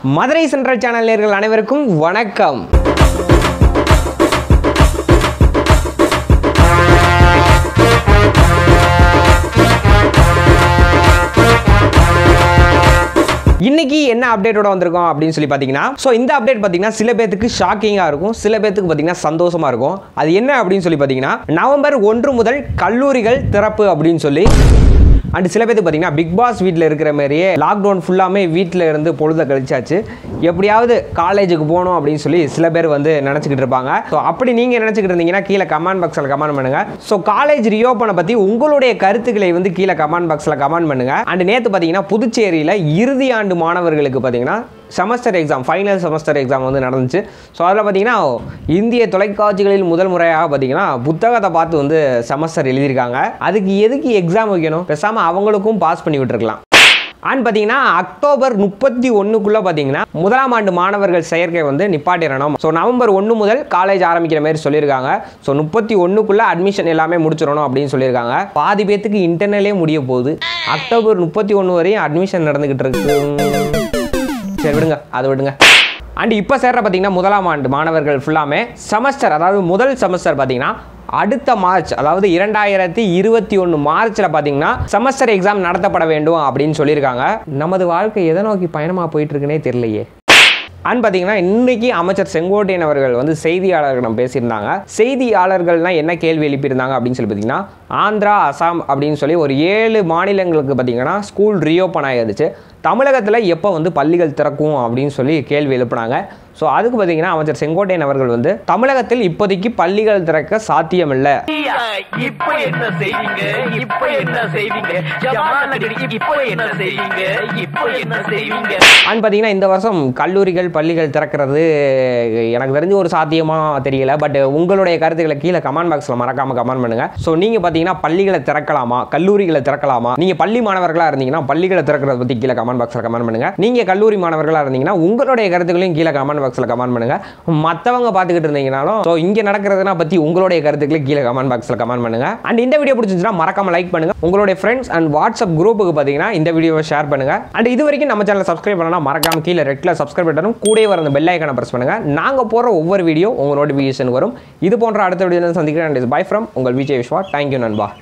Madurai central channel நேர்கள் அனைவருக்கும் வணக்கம் இன்னைக்கு என்ன அப்டேட்டோட வந்திருக்கோம் அப்படின்னு சொல்லி பார்த்தீங்கன்னா ஸோ இந்த அப்டேட் பார்த்தீங்கன்னா சில பேத்துக்கு ஷாக்கிங்காக இருக்கும் சில பேத்துக்கு பார்த்தீங்கன்னா சந்தோஷமா இருக்கும் அது என்ன அப்படின்னு சொல்லி பார்த்தீங்கன்னா நவம்பர் ஒன்று முதல் கல்லூரிகள் திறப்பு அப்படின்னு சொல்லி அண்ட் சில பேருக்கு பார்த்தீங்கன்னா பிக் பாஸ் வீட்டில் இருக்கிற மாதிரியே லாக்டவுன் ஃபுல்லாமே வீட்டில் இருந்து பொழுத கழிச்சாச்சு எப்படியாவது காலேஜுக்கு போகணும் அப்படின்னு சொல்லி சில பேர் வந்து நினச்சிக்கிட்டு இருப்பாங்க ஸோ அப்படி நீங்கள் நினச்சிக்கிட்டு இருந்தீங்கன்னா கீழே கமெண்ட் பாக்ஸில் கமெண்ட் பண்ணுங்க ஸோ காலேஜ் ரியோப்பனை பற்றி உங்களுடைய கருத்துக்களை வந்து கீழே கமெண்ட் பாக்ஸில் கமெண்ட் பண்ணுங்க அண்ட் நேற்று பார்த்தீங்கன்னா புதுச்சேரியில் இறுதி ஆண்டு மாணவர்களுக்கு பார்த்தீங்கன்னா semester exam final semester exam வந்து நடந்துச்சு ஸோ அதில் பார்த்தீங்கன்னா இந்திய தொலைக்காட்சிகளில் முதல் முறையாக பார்த்தீங்கன்னா புத்தகத்தை பார்த்து வந்து செமஸ்டர் எழுதியிருக்காங்க அதுக்கு எதுக்கு எக்ஸாம் வைக்கணும் பேசாமல் அவங்களுக்கும் பாஸ் பண்ணி விட்டுருக்கலாம் அண்ட் பார்த்தீங்கன்னா அக்டோபர் முப்பத்தி ஒன்றுக்குள்ளே பார்த்தீங்கன்னா முதலாம் ஆண்டு மாணவர்கள் செயற்கை வந்து நிப்பாட்டிடணும் ஸோ நவம்பர் ஒன்று முதல் காலேஜ் ஆரம்பிக்கிற மாதிரி சொல்லியிருக்காங்க ஸோ முப்பத்தி ஒன்றுக்குள்ளே அட்மிஷன் எல்லாமே முடிச்சிடணும் அப்படின்னு சொல்லியிருக்காங்க பாதி பேத்துக்கு இன்டர்னலே முடிய போகுது அக்டோபர் முப்பத்தி ஒன்று வரையும் அட்மிஷன் நடந்துக்கிட்டு இருக்கு சரி விடுங்க அதை விடுங்க அண்ட் இப்போ சேர்ற பார்த்தீங்கன்னா முதலாம் ஆண்டு மாணவர்கள் ஃபுல்லாமே செமஸ்டர் அதாவது முதல் செமஸ்டர் பார்த்தீங்கன்னா அடுத்த மார்ச் அதாவது இரண்டாயிரத்தி இருபத்தி ஒன்று மார்ச்சில் பார்த்தீங்கன்னா செமஸ்டர் எக்ஸாம் நடத்தப்பட வேண்டும் அப்படின்னு சொல்லியிருக்காங்க நமது வாழ்க்கை எதை நோக்கி பயணமாக போயிட்டு இருக்குன்னே தெரியலையே அண்ட் பார்த்தீங்கன்னா இன்னைக்கு அமைச்சர் செங்கோட்டையன் அவர்கள் வந்து செய்தியாளர்களிடம் பேசியிருந்தாங்க செய்தியாளர்கள்லாம் என்ன கேள்வி எழுப்பியிருந்தாங்க அப்படின்னு சொல்லி பார்த்தீங்கன்னா ஆந்திரா அசாம் அப்படின்னு சொல்லி ஒரு ஏழு மாநிலங்களுக்கு பார்த்தீங்கன்னா ஸ்கூல் ரீஓப்பன் ஆகிருந்துச்சு தமிழகத்தில் எப்போ வந்து பள்ளிகள் திறக்கும் அப்படின்னு சொல்லி கேள்வி எழுப்புனாங்க ஸோ அதுக்கு பார்த்தீங்கன்னா அமைச்சர் செங்கோட்டையன் அவர்கள் வந்து தமிழகத்தில் இப்போதைக்கு பள்ளிகள் திறக்க சாத்தியமில்லை ஐயா, இப்ப என்ன செய்வீங்க இப்ப என்ன செய்வீங்க ஜமாநகரி இப்ப என்ன செய்வீங்க இப்ப என்ன செய்வீங்க அண்ட் பார்த்தீங்கன்னா இந்த வருஷம் கல்லூரிகள் பள்ளிகள் திறக்கிறது எனக்கு தெரிஞ்சு ஒரு சாத்தியமாக தெரியல பட் உங்களுடைய கருத்துக்களை கீழே கமெண்ட் பாக்ஸில் மறக்காம கமெண்ட் பண்ணுங்க ஸோ நீங்கள் பார்த்தீங்கன்னா பள்ளிகளை திறக்கலாமா கல்லூரிகளை திறக்கலாமா நீங்கள் பள்ளி மாணவர்களாக இருந்தீங்கன்னா பள்ளிகளை திறக்கிறத பற்றி கீழே கமெண்ட் பாக்ஸில் கமெண்ட் பண்ணுங்க நீங்கள் கல்லூரி மாணவர்களாக இருந்தீங்கன்னா உங்களுடைய கருத்துக்களையும் கீழே கமெண்ட் பாக்ஸில் கமெண்ட் பண்ணுங்க மற்றவங்க பார்த்துக்கிட்டு இருந்தீங்கனாலும் ஸோ இங்கே நடக்கிறதுனா பற்றி உங்களுடைய கருத்துக்களை கீழே கமெண்ட் பாக்ஸில் கமெண்ட் பண்ணுங்க அண்ட் இந்த வீடியோ பிடிச்சிருந்துச்சுன்னா மறக்காம லைக் பண்ணுங்க உங்களுடைய ஃப்ரெண்ட்ஸ் அண்ட் வாட்ஸ்அப் குரூப்புக்கு பார்த்தீங்கன்னா இந்த வீடியோவை ஷேர் பண்ணுங்க அண்ட் இது வரைக்கும் நம்ம சேனலை சப்ஸ்கிரைப் பண்ணலாம் மறக்காம கீழே ரெட்டில் சப்ஸ்கிரைப் பண்ணணும் கூடவே வர அந்த பெல் ஐக்கனை பிரஸ் பண்ணுங்க நாங்கள் போடுற ஒவ்வொரு வீடியோ உங்கள் நோட்டிஃபிகேஷன் வரும் இது போன்ற அடுத்த வீடியோ சந்திக்கிறேன் பை ஃப்ரம் உங்கள் விஜய் விஸ்வா தேங்க்யூ நண்பா